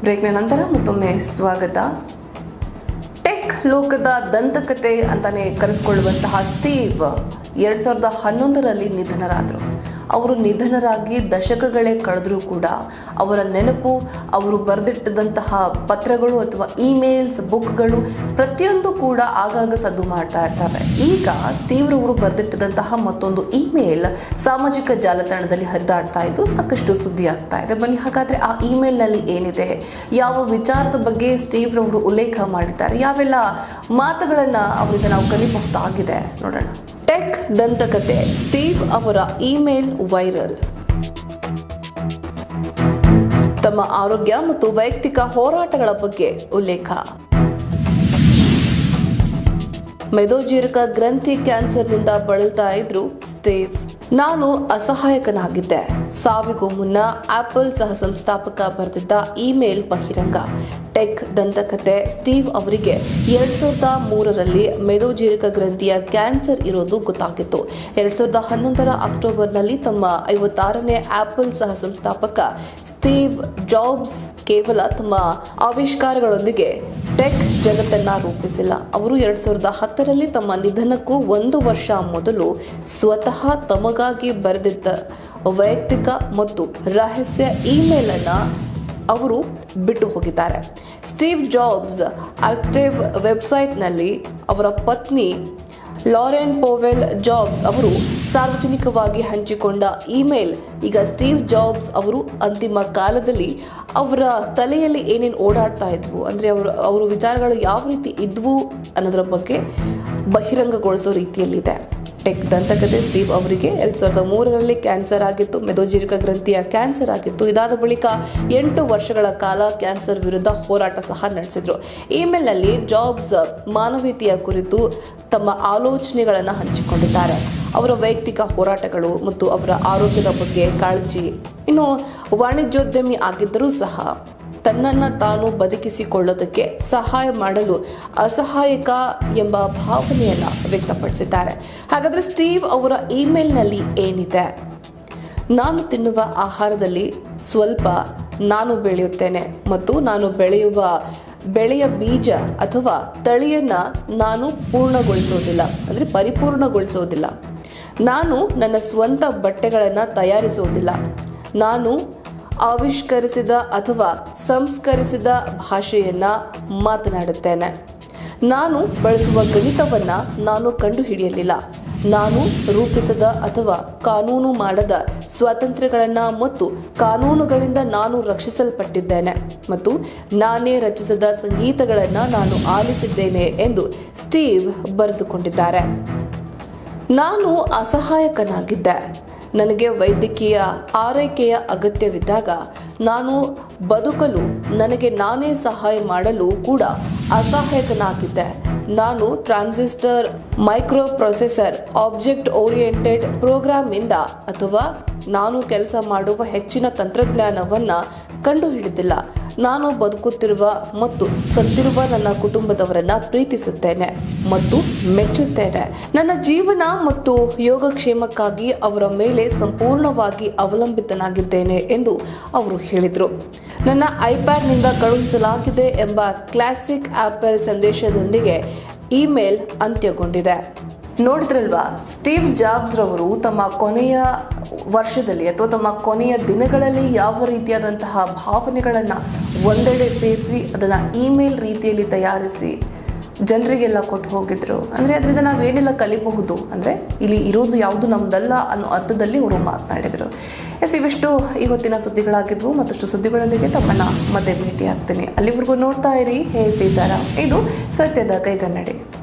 ಬ್ರೇಕ್ನ ನಂತರ ಮತ್ತೊಮ್ಮೆ ಸ್ವಾಗತ ಟೆಕ್ ಲೋಕದ ದಂತಕತೆ ಅಂತಾನೆ ಕರೆಸಿಕೊಳ್ಳುವಂತಹ ಸ್ಟೀವ್ ಎರಡ್ ಸಾವಿರದ ಹನ್ನೊಂದರಲ್ಲಿ ನಿಧನರಾದರು ಅವರು ನಿಧನರಾಗಿ ದಶಕಗಳೇ ಕಳೆದರೂ ಕೂಡ ಅವರ ನೆನಪು ಅವರು ಬರೆದಿಟ್ಟದಂತಹ ಪತ್ರಗಳು ಅಥವಾ ಇಮೇಲ್ಸ್ ಬುಕ್ಗಳು ಪ್ರತಿಯೊಂದು ಕೂಡ ಆಗಾಗ ಸದ್ದು ಮಾಡ್ತಾ ಇರ್ತವೆ ಈಗ ಸ್ಟೀವ್ ರವರು ಬರೆದಿಟ್ಟದಂತಹ ಮತ್ತೊಂದು ಇಮೇಲ್ ಸಾಮಾಜಿಕ ಜಾಲತಾಣದಲ್ಲಿ ಹರಿದಾಡ್ತಾ ಇದ್ದು ಸಾಕಷ್ಟು ಸುದ್ದಿ ಆಗ್ತಾ ಇದೆ ಬನ್ನಿ ಹಾಗಾದ್ರೆ ಆ ಇಮೇಲ್ನಲ್ಲಿ ಏನಿದೆ ಯಾವ ವಿಚಾರದ ಬಗ್ಗೆ ಸ್ಟೀವ್ ರವರು ಉಲ್ಲೇಖ ಮಾಡಿದ್ದಾರೆ ಯಾವೆಲ್ಲ ಮಾತುಗಳನ್ನ ಅವರಿಂದ ನಾವು ಕಲಿಬಹುದಾಗಿದೆ ನೋಡೋಣ ಟೆಕ್ ದಂತಕತೆ ಸ್ಟೀವ್ ಅವರ ಇಮೇಲ್ ವೈರಲ್ ತಮ್ಮ ಆರೋಗ್ಯ ಮತ್ತು ವೈಯಕ್ತಿಕ ಹೋರಾಟಗಳ ಬಗ್ಗೆ ಉಲ್ಲೇಖ ಮೆದೋಜೀರಕ ಗ್ರಂಥಿ ಕ್ಯಾನ್ಸರ್ನಿಂದ ಬಳಲ್ತಾ ಇದ್ರು ಸ್ಟೀವ್ ನಾನು ಅಸಹಾಯಕನಾಗಿದ್ದೆ ಸಾವಿಗೂ ಮುನ್ನ ಆಪಲ್ ಸಹ ಸಂಸ್ಥಾಪಕ ಬರೆದಿದ್ದ ಇಮೇಲ್ ಬಹಿರಂಗ ಟೆಕ್ ದಂತಕತೆ ಸ್ಟೀವ್ ಅವರಿಗೆ ಎರಡ್ ಸಾವಿರದ ಮೂರರಲ್ಲಿ ಮೆದೋಜೀರಕ ಗ್ರಂಥಿಯ ಕ್ಯಾನ್ಸರ್ ಇರೋದು ಗೊತ್ತಾಗಿತ್ತು ಎರಡ್ ಸಾವಿರದ ಹನ್ನೊಂದರ ಅಕ್ಟೋಬರ್ನಲ್ಲಿ ತಮ್ಮ ಐವತ್ತಾರನೇ ಆಪಲ್ ಸಹ ಸಂಸ್ಥಾಪಕ ಸ್ಟೀವ್ ಜಾಬ್ಸ್ ಕೇವಲ ತಮ್ಮ ಆವಿಷ್ಕಾರಗಳೊಂದಿಗೆ ಟೆಕ್ ಜಗತ್ತನ್ನ ರೂಪಿಸಿಲ್ಲ ಅವರು ಎರಡ್ ಸಾವಿರದ ಹತ್ತರಲ್ಲಿ ತಮ್ಮ ನಿಧನಕ್ಕೂ ಒಂದು ವರ್ಷ ಮೊದಲು ಸ್ವತಃ ತಮಗಾಗಿ ಬರೆದಿದ್ದ ವೈಯಕ್ತಿಕ ಮತ್ತು ರಹಸ್ಯ ಇಮೇಲ್ ಅನ್ನ ಅವರು ಬಿಟ್ಟು ಹೋಗಿದ್ದಾರೆ ಸ್ಟೀವ್ ಜಾಬ್ಸ್ ಆಕ್ಟಿವ್ ವೆಬ್ಸೈಟ್ನಲ್ಲಿ ಅವರ ಪತ್ನಿ ಲಾರೆನ್ ಪೋವೆಲ್ ಜಾಬ್ಸ್ ಅವರು ಸಾರ್ವಜನಿಕವಾಗಿ ಹಂಚಿಕೊಂಡ ಇಮೇಲ್ ಈಗ ಸ್ಟೀವ್ ಜಾಬ್ಸ್ ಅವರು ಅಂತಿಮ ಕಾಲದಲ್ಲಿ ಅವರ ತಲೆಯಲ್ಲಿ ಏನೇನು ಓಡಾಡ್ತಾ ಇದ್ವು ಅಂದರೆ ಅವರು ಅವರ ವಿಚಾರಗಳು ಯಾವ ರೀತಿ ಇದ್ವು ಅನ್ನೋದ್ರ ಬಗ್ಗೆ ಬಹಿರಂಗಗೊಳಿಸೋ ರೀತಿಯಲ್ಲಿದೆ ಟೆಕ್ ದಂತಕತೆ ಸ್ಟೀವ್ ಅವರಿಗೆ ಎರಡ್ ಸಾವಿರದ ಮೂರರಲ್ಲಿ ಕ್ಯಾನ್ಸರ್ ಆಗಿತ್ತು ಮೆದೋಜೀರಕ ಗ್ರಂಥಿಯ ಕ್ಯಾನ್ಸರ್ ಆಗಿತ್ತು ಇದಾದ ಬಳಿಕ ಎಂಟು ವರ್ಷಗಳ ಕಾಲ ಕ್ಯಾನ್ಸರ್ ವಿರುದ್ಧ ಹೋರಾಟ ಸಹ ನಡೆಸಿದ್ರು ಇಮೇಲ್ನಲ್ಲಿ ಜಾಬ್ಸ್ ಮಾನವೀಯತೆಯ ಕುರಿತು ತಮ್ಮ ಆಲೋಚನೆಗಳನ್ನು ಹಂಚಿಕೊಂಡಿದ್ದಾರೆ ಅವರ ವೈಯಕ್ತಿಕ ಹೋರಾಟಗಳು ಮತ್ತು ಅವರ ಆರೋಗ್ಯದ ಬಗ್ಗೆ ಕಾಳಜಿ ಇನ್ನು ವಾಣಿಜ್ಯೋದ್ಯಮಿ ಆಗಿದ್ದರೂ ಸಹ ತನ್ನನ್ನು ತಾನು ಬದುಕಿಸಿಕೊಳ್ಳೋದಕ್ಕೆ ಸಹಾಯ ಮಾಡಲು ಅಸಹಾಯಕ ಎಂಬ ಭಾವನೆಯನ್ನು ವ್ಯಕ್ತಪಡಿಸಿದ್ದಾರೆ ಹಾಗಾದರೆ ಸ್ಟೀವ್ ಅವರ ಇಮೇಲ್ನಲ್ಲಿ ಏನಿದೆ ನಾನು ತಿನ್ನುವ ಆಹಾರದಲ್ಲಿ ಸ್ವಲ್ಪ ನಾನು ಬೆಳೆಯುತ್ತೇನೆ ಮತ್ತು ನಾನು ಬೆಳೆಯುವ ಬೆಳೆಯ ಬೀಜ ಅಥವಾ ತಳಿಯನ್ನ ನಾನು ಪೂರ್ಣಗೊಳಿಸೋದಿಲ್ಲ ಅಂದರೆ ಪರಿಪೂರ್ಣಗೊಳಿಸೋದಿಲ್ಲ ನಾನು ನನ್ನ ಸ್ವಂತ ಬಟ್ಟೆಗಳನ್ನು ತಯಾರಿಸೋದಿಲ್ಲ ನಾನು ಆವಿಷ್ಕರಿಸಿದ ಅಥವಾ ಸಂಸ್ಕರಿಸಿದ ಭಾಷೆಯನ್ನ ಮಾತನಾಡುತ್ತೇನೆ ನಾನು ಬಳಸುವ ಗಣಿತವನ್ನ ನಾನು ಕಂಡುಹಿಡಿಯಲಿಲ್ಲ ನಾನು ರೂಪಿಸದ ಅಥವಾ ಕಾನೂನು ಮಾಡದ ಸ್ವಾತಂತ್ರ್ಯಗಳನ್ನು ಮತ್ತು ಕಾನೂನುಗಳಿಂದ ನಾನು ರಕ್ಷಿಸಲ್ಪಟ್ಟಿದ್ದೇನೆ ಮತ್ತು ನಾನೇ ರಚಿಸಿದ ಸಂಗೀತಗಳನ್ನು ನಾನು ಆಲಿಸಿದ್ದೇನೆ ಎಂದು ಸ್ಟೀವ್ ಬರೆದುಕೊಂಡಿದ್ದಾರೆ ನಾನು ಅಸಹಾಯಕನಾಗಿದ್ದೆ ನನಗೆ ವೈದ್ಯಕೀಯ ಆರೈಕೆಯ ಅಗತ್ಯವಿದ್ದಾಗ ನಾನು ಬದುಕಲು ನನಗೆ ನಾನೇ ಸಹಾಯ ಮಾಡಲು ಕೂಡ ಅಸಹಾಯಕನಾಗಿದ್ದೆ ನಾನು transistor microprocessor object oriented ಪ್ರೋಗ್ರಾಮಿಂದ ಅಥವಾ ನಾನು ಕೆಲಸ ಮಾಡುವ ಹೆಚ್ಚಿನ ತಂತ್ರಜ್ಞಾನವನ್ನು ಕಂಡುಹಿಡಿದಿಲ್ಲ ನಾನು ಬದುಕುತ್ತಿರುವ ಮತ್ತು ಸತ್ತಿರುವ ನನ್ನ ಕುಟುಂಬದವರನ್ನ ಪ್ರೀತಿಸುತ್ತೇನೆ ಮತ್ತು ಮೆಚ್ಚುತ್ತೇನೆ ನನ್ನ ಜೀವನ ಮತ್ತು ಯೋಗಕ್ಷೇಮಕ್ಕಾಗಿ ಅವರ ಮೇಲೆ ಸಂಪೂರ್ಣವಾಗಿ ಅವಲಂಬಿತನಾಗಿದ್ದೇನೆ ಎಂದು ಅವರು ಹೇಳಿದರು ನನ್ನ ಐಪ್ಯಾಡ್ನಿಂದ ಕಳುಹಿಸಲಾಗಿದೆ ಎಂಬ ಕ್ಲಾಸಿಕ್ ಆಪಲ್ ಸಂದೇಶದೊಂದಿಗೆ ಇಮೇಲ್ ಅಂತ್ಯಗೊಂಡಿದೆ ನೋಡಿದ್ರಲ್ವಾ ಸ್ಟೀವ್ ಜಾಬ್ಸ್ ರವರು ತಮ್ಮ ಕೊನೆಯ ವರ್ಷದಲ್ಲಿ ಅಥವಾ ತಮ್ಮ ಕೊನೆಯ ದಿನಗಳಲ್ಲಿ ಯಾವ ರೀತಿಯಾದಂತಹ ಭಾವನೆಗಳನ್ನು ಒಂದೆಡೆ ಸೇರಿಸಿ ಅದನ್ನು ಇಮೇಲ್ ರೀತಿಯಲ್ಲಿ ತಯಾರಿಸಿ ಜನರಿಗೆಲ್ಲ ಕೊಟ್ಟು ಹೋಗಿದ್ರು ಅಂದರೆ ಅದರಿಂದ ನಾವೇನೆಲ್ಲ ಕಲಿಬಹುದು ಅಂದರೆ ಇಲ್ಲಿ ಇರೋದು ಯಾವುದು ನಮ್ದಲ್ಲ ಅನ್ನೋ ಅರ್ಥದಲ್ಲಿ ಅವರು ಮಾತನಾಡಿದರು ಎಸ್ ಇವಿಷ್ಟು ಇವತ್ತಿನ ಸುದ್ದಿಗಳಾಗಿದ್ವು ಮತ್ತಷ್ಟು ಸುದ್ದಿಗಳೊಂದಿಗೆ ತಮ್ಮನ್ನ ಮತ್ತೆ ಭೇಟಿ ಆಗ್ತೀನಿ ಅಲ್ಲಿವರೆಗೂ ನೋಡ್ತಾ ಇರಿ ಹೇ ಸೀತಾರಾಮ್ ಇದು ಸತ್ಯದ ಕೈಗನ್ನಡಿ